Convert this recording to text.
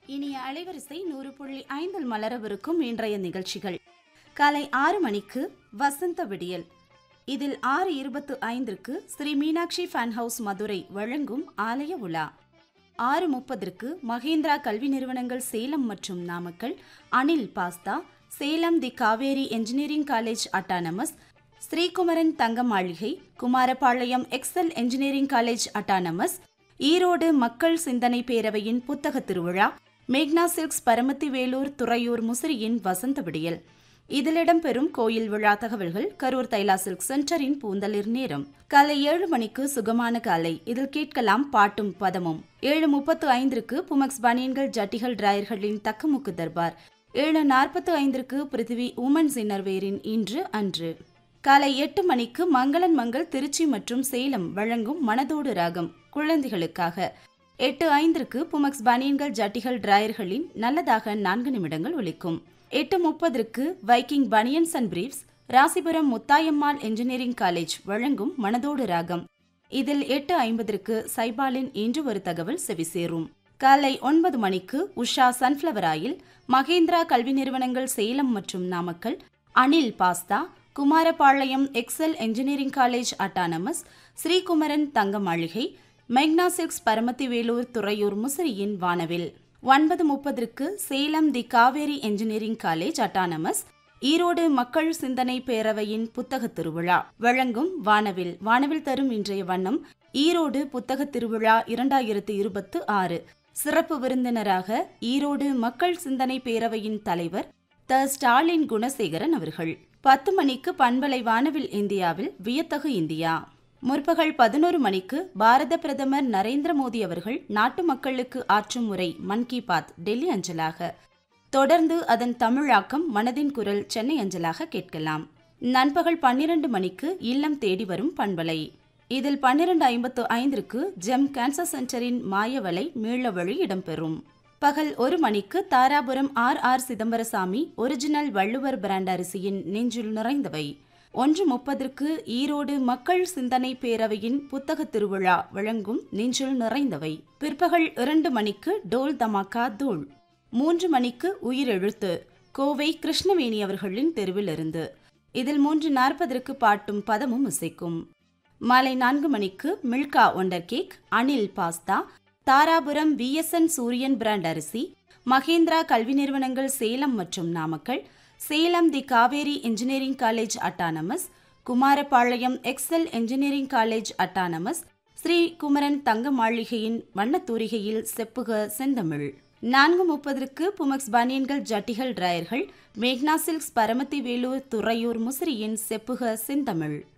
இனிய அலைவரிசை நூறு புள்ளி ஐந்தில் மலரவிருக்கும் இன்றைய நிகழ்ச்சிகள் காலை ஆறு மணிக்கு வசந்த விடியல் இதில் ஆறு இருபத்து ஐந்திற்கு ஸ்ரீ மீனாட்சி ஃபேன் ஹவுஸ் மதுரை வழங்கும் ஆலய உலா ஆறு முப்பதற்கு மகேந்திரா கல்வி நிறுவனங்கள் சேலம் மற்றும் Namakkal Anil pasta Salem the Kaveri engineering college autonomous Srikumaran தங்க மாளிகை Kumarapalayam Excel engineering college autonomous Erode மக்கள் சிந்தனை பேரவையின் புத்தக திருவிழா மேக்னா சில்க்ஸ் பரமத்தி வேலூர் துறையூர் முசிறியின் வசந்த விடியல் இதில் இடம்பெறும் கோயில் விழா தகவல்கள் கரூர் தைலா சில்க் சென்டரின் பூந்தளிர் நேரம் காலை ஏழு மணிக்கு சுகமான காலை இதில் கேட்கலாம் பாட்டும் பதமும் ஏழு முப்பத்து ஐந்திற்கு புமக்ஸ் பனியன்கள் ஜட்டிகள் டிராயர்களின் தக்கமுக்கு தர்பார் ஏழு நாற்பத்து ஐந்திற்கு பிருத்திவி உமன்ஸ் இன்னர்வேரின் இன்று அன்று காலை எட்டு மணிக்கு மங்களன் மங்கள் திருச்சி மற்றும் சேலம் வழங்கும் மனதோடு ராகம் குழந்தைகளுக்காக எட்டு ஐந்திற்கு புமக்ஸ் பனியன்கள் ஜட்டிகள் டிராயர்களின் நல்லதாக நான்கு நிமிடங்கள் ஒலிக்கும் எட்டு முப்பதற்கு Viking banians and briefs Rasipuram Muthayammal engineering college வழங்கும் மனதோடு ராகம் இதில் எட்டு ஐம்பதற்கு சைபாலின் இன்று ஒரு தகவல் செவிசேரும் காலை ஒன்பது மணிக்கு உஷா சன்ஃப்ளவர் ஆயில் மகேந்திரா கல்வி நிறுவனங்கள் சேலம் மற்றும் Namakkal Anil pasta Kumarapalayam Excel engineering college autonomous Srikumaran தங்க மாளிகை மெக்னா சிக்ஸ் பரமத்தி வேலூர் துறையூர் முசிறியின் வானவில் ஒன்பது முப்பதற்கு Salem the Kaveri engineering college autonomous Erode மக்கள் சிந்தனை பேரவையின் புத்தக திருவிழா வழங்கும் வானவில் வானவில் தரும் இன்றைய வண்ணம் ஈரோடு புத்தக திருவிழா இரண்டாயிரத்து இருபத்து ஆறு சிறப்பு விருந்தினராக ஈரோடு மக்கள் சிந்தனை பேரவையின் தலைவர் த ஸ்டாலின் குணசேகரன் அவர்கள் பத்து மணிக்கு பண்பலை வானவில் இந்தியாவில் வியத்தகு இந்தியா முற்பகல் பதினோரு மணிக்கு பாரத பிரதமர் நரேந்திர மோடி அவர்கள் நாட்டு மக்களுக்கு ஆற்றும் முறை மன் கி பாத் டெல்லி அஞ்சலாக தொடர்ந்து அதன் தமிழாக்கம் மனதின் குரல் சென்னை அஞ்சலாக கேட்கலாம் நண்பகல் பன்னிரண்டு மணிக்கு இல்லம் தேடி வரும் பண்பலை இதில் பன்னிரண்டு ஐம்பத்து ஐந்திற்கு ஜெம் கேன்சர் சென்டரின் மாயவலை மீளவழி இடம்பெறும் பகல் ஒரு மணிக்கு Dharapuram R R Chidambarasamy original Valluvar brand அரிசியின் நெஞ்சில் நிறைந்தவை ஒன்று முப்பதற்கு ஈரோடு மக்கள் சிந்தனை பேரவையின் புத்தக திருவிழா வழங்கும் நெஞ்சில் நிறைந்தவை பிற்பகல் இரண்டு மணிக்கு டோல் தமாக்கா தூள் மூன்று மணிக்கு உயிரெழுத்து கோவை கிருஷ்ணவேணி அவர்களின் தெருவிலிருந்து இதில் மூன்று நாற்பதற்கு பாட்டும் பதமும் இசைக்கும் மாலை நான்கு மணிக்கு Milka wonder cake Anil pasta Dharapuram VSN Suriyan brand அரிசி மகேந்திரா கல்வி நிறுவனங்கள் சேலம் மற்றும் Namakkal Salem the Kaveri engineering college autonomous Kumarapalayam Excel engineering college autonomous Sri Kumaran தங்க மாளிகையின் வண்ணத்தூரிகையில் செப்புக செந்தமிழ் நான்கு முப்பதற்கு புமக்ஸ் பனியன்கள் ஜட்டிகள் டிராயர்கள் மேக்னா சில்க்ஸ் பரமத்தி வேலூர் துறையூர் முசிறியின் செப்புக செந்தமிழ்